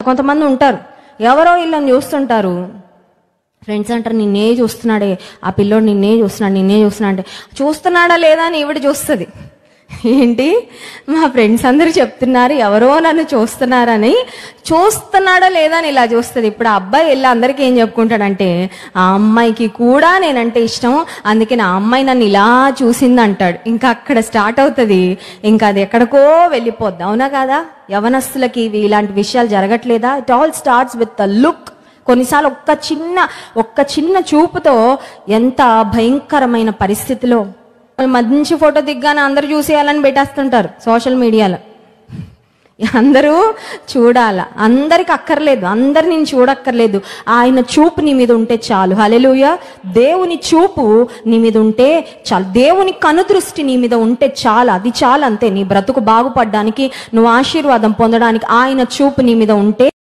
కొంతమంది ఉంటారు ఎవరో వీళ్ళని చూస్తుంటారు ఫ్రెండ్స్ అంటారు నిన్నే చూస్తున్నాడే ఆ పిల్లోడు నిన్నే చూస్తున్నాడు నిన్నే చూస్తున్నాడు అంటే చూస్తున్నాడా లేదా అని ఈవిడ చూస్తుంది ఏంటి మా ఫ్రెండ్స్ అందరూ చెప్తున్నారు ఎవరో నన్ను చూస్తున్నారని చూస్తున్నాడా లేదా అని ఇలా చూస్తుంది ఇప్పుడు ఆ అబ్బాయి వెళ్ళి అందరికీ ఏం చెప్పుకుంటాడంటే ఆ అమ్మాయికి కూడా నేనంటే ఇష్టం అందుకే నా అమ్మాయి నన్ను ఇలా చూసింది అంటాడు ఇంకా అక్కడ స్టార్ట్ అవుతుంది ఇంకా అది ఎక్కడికో వెళ్ళిపోద్ది అవునా కాదా యవనస్తులకి ఇవి ఇలాంటి విషయాలు జరగట్లేదా it all starts with the look కొన్నిసార్లు ఒక్క చిన్న ఒక్క చిన్న చూపుతో ఎంత భయంకరమైన పరిస్థితిలో మంచి ఫోటో దిగ్గానే అందరూ చూసేయాలని పెట్టేస్తుంటారు సోషల్ మీడియాలో అందరూ చూడాల అందరికి అక్కర్లేదు అందరు నేను చూడక్కర్లేదు ఆయన చూపు నీ మీద ఉంటే చాలు హలెలుయ దేవుని చూపు నీ మీద ఉంటే చాలు దేవుని కనుదృష్టి నీ మీద ఉంటే చాలు అది చాలు అంతే నీ బ్రతుకు బాగుపడడానికి నువ్వు ఆశీర్వాదం పొందడానికి ఆయన చూపు నీ మీద ఉంటే